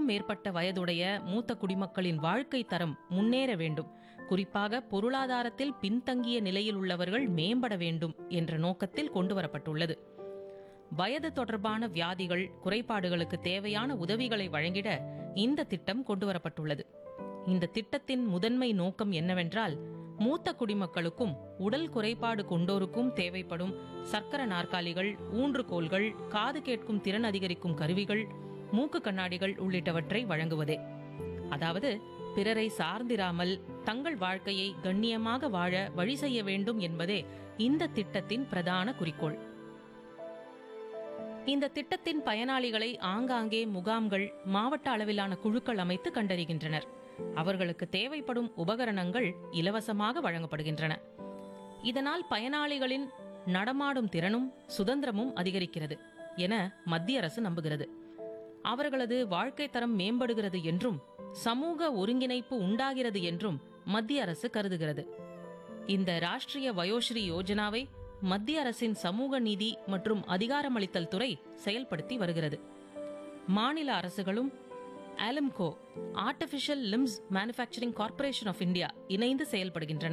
மேற்பட்ட வயதுடைய மூத்த குடிமக்களின் வாழ்க்கை தரம் முன்னேற வேண்டும் குறிப்பாக பொருளாதாரத்தில் பின்தங்கிய நிலையில் உள்ளவர்கள் மேம்பட வேண்டும் என்ற நோக்கத்தில் கொண்டுவரப்பட்டுள்ளது வயது தொடர்பான வியாதிகள் குறைபாடுகளுக்கு தேவையான உதவிகளை வழங்கிட இந்த திட்டம் கொண்டுவரப்பட்டுள்ளது இந்த திட்டத்தின் முதன்மை நோக்கம் என்னவென்றால் மூத்த குடிமக்களுக்கும் உடல் குறைபாடு கொண்டோருக்கும் தேவைப்படும் சக்கர நாற்காலிகள் ஊன்றுகோல்கள் காது கேட்கும் திறன் அதிகரிக்கும் கருவிகள் மூக்கு கண்ணாடிகள் உள்ளிட்டவற்றை வழங்குவதே அதாவது பிறரை சார்ந்திராமல் தங்கள் வாழ்க்கையை கண்ணியமாக வாழ வழி செய்ய வேண்டும் என்பதே இந்த திட்டத்தின் பிரதான குறிக்கோள் இந்த திட்டத்தின் பயனாளிகளை ஆங்காங்கே முகாம்கள் மாவட்ட அளவிலான குழுக்கள் அமைத்து கண்டறிகின்றனர் அவர்களுக்கு தேவைப்படும் உபகரணங்கள் இலவசமாக வழங்கப்படுகின்றன இதனால் பயனாளிகளின் நடமாடும் திறனும் சுதந்திரமும் அதிகரிக்கிறது என மத்திய அரசு நம்புகிறது அவர்களது வாழ்க்கை தரம் மேம்படுகிறது என்றும் சமூக ஒருங்கிணைப்பு உண்டாகிறது என்றும் மத்திய அரசு கருதுகிறது இந்த ராஷ்டிரிய வயோஸ்ரீ யோஜனாவை மத்திய அரசின் சமூக நீதி மற்றும் அதிகாரமளித்தல் துறை செயல்படுத்தி வருகிறது மாநில அரசுகளும் ALIMCO artificial limbs manufacturing corporation of India இணைந்து செயல்படுகின்றன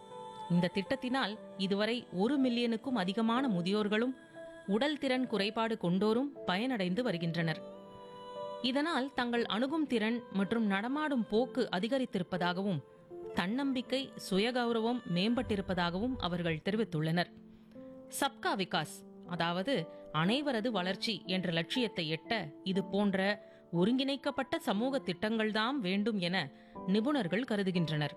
இந்த திட்டத்தினால் இதுவரை ஒரு மில்லியனுக்கும் அதிகமான முதியோர்களும் உடல் திறன் குறைபாடு கொண்டோரும் பயனடைந்து வருகின்றனர் இதனால் தங்கள் அணுகும் திறன் மற்றும் நடமாடும் போக்கு அதிகரித்திருப்பதாகவும் தன்னம்பிக்கை சுயகௌரவம் மேம்பட்டிருப்பதாகவும் அவர்கள் தெரிவித்துள்ளனர் சப்கா விகாஸ் அதாவது அனைவரது வளர்ச்சி என்ற லட்சியத்தை எட்ட இது போன்ற ஒருங்கிணைக்கப்பட்ட சமூக திட்டங்கள்தாம் வேண்டும் என நிபுணர்கள் கருதுகின்றனர்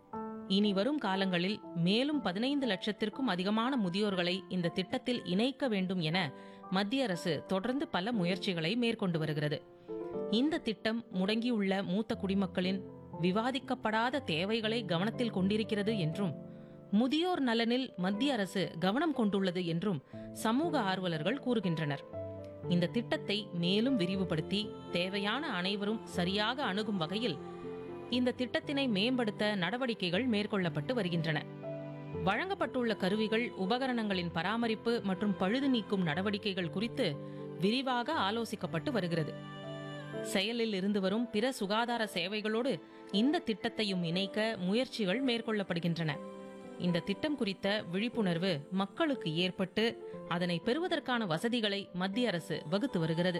இனி வரும் காலங்களில் மேலும் பதினைந்து லட்சத்திற்கும் அதிகமான முதியோர்களை இந்த திட்டத்தில் இணைக்க வேண்டும் என மத்திய அரசு தொடர்ந்து பல முயற்சிகளை மேற்கொண்டு வருகிறது இந்த திட்டம் முடங்கியுள்ள மூத்த குடிமக்களின் விவாதிக்கப்படாத தேவைகளை கவனத்தில் கொண்டிருக்கிறது என்றும் முதியோர் நலனில் மத்திய அரசு கவனம் கொண்டுள்ளது என்றும் சமூக ஆர்வலர்கள் கூறுகின்றனர் இந்த திட்டத்தை மேலும் விரிவுபடுத்தி தேவையான அனைவரும் சரியாக அணுகும் வகையில் இந்த திட்டத்தினை மேம்படுத்த நடவடிக்கைகள் மேற்கொள்ளப்பட்டு வருகின்றன வழங்கப்பட்டுள்ள கருவிகள் உபகரணங்களின் பராமரிப்பு மற்றும் பழுது நீக்கும் நடவடிக்கைகள் குறித்து விரிவாக ஆலோசிக்கப்பட்டு வருகிறது செயலில் இருந்து வரும் பிற சுகாதார சேவைகளோடு இந்த திட்டத்தையும் இணைக்க முயற்சிகள் மேற்கொள்ளப்படுகின்றன இந்த திட்டம் குறித்த விழிப்புணர்வு மக்களுக்கு ஏற்பட்டு அதனை பெறுவதற்கான வசதிகளை மத்திய அரசு வகுத்து வருகிறது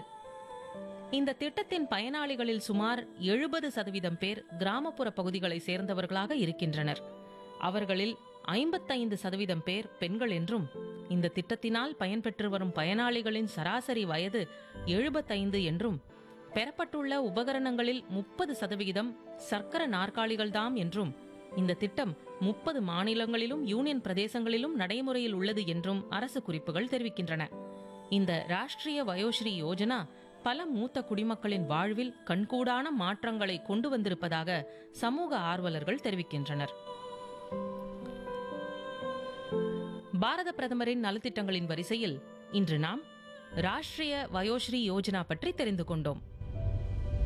இந்த திட்டத்தின் பயனாளிகளில் சுமார் எழுபது சதவீதம் பேர் கிராமப்புற பகுதிகளை சேர்ந்தவர்களாக இருக்கின்றனர் அவர்களில் ஐம்பத்தைந்து சதவீதம் பேர் பெண்கள் என்றும் இந்த திட்டத்தினால் பயன்பெற்று வரும் பயனாளிகளின் சராசரி வயது எழுபத்தைந்து என்றும் பெறப்பட்டுள்ள உபகரணங்களில் முப்பது சதவிகிதம் சர்க்கர நாற்காலிகள்தாம் என்றும் இந்த திட்டம் முப்பது மாநிலங்களிலும் யூனியன் பிரதேசங்களிலும் நடைமுறையில் உள்ளது என்றும் அரசு குறிப்புகள் தெரிவிக்கின்றன இந்த ராஷ்டிரிய வயோஸ்ரீ யோஜனா பல மூத்த குடிமக்களின் வாழ்வில் கண்கூடான மாற்றங்களை கொண்டு வந்திருப்பதாக சமூக ஆர்வலர்கள் தெரிவிக்கின்றனர் பாரத பிரதமரின் நலத்திட்டங்களின் வரிசையில் இன்று நாம் ராஷ்டிரிய வயோஸ்ரீ யோஜனா பற்றி தெரிந்து கொண்டோம்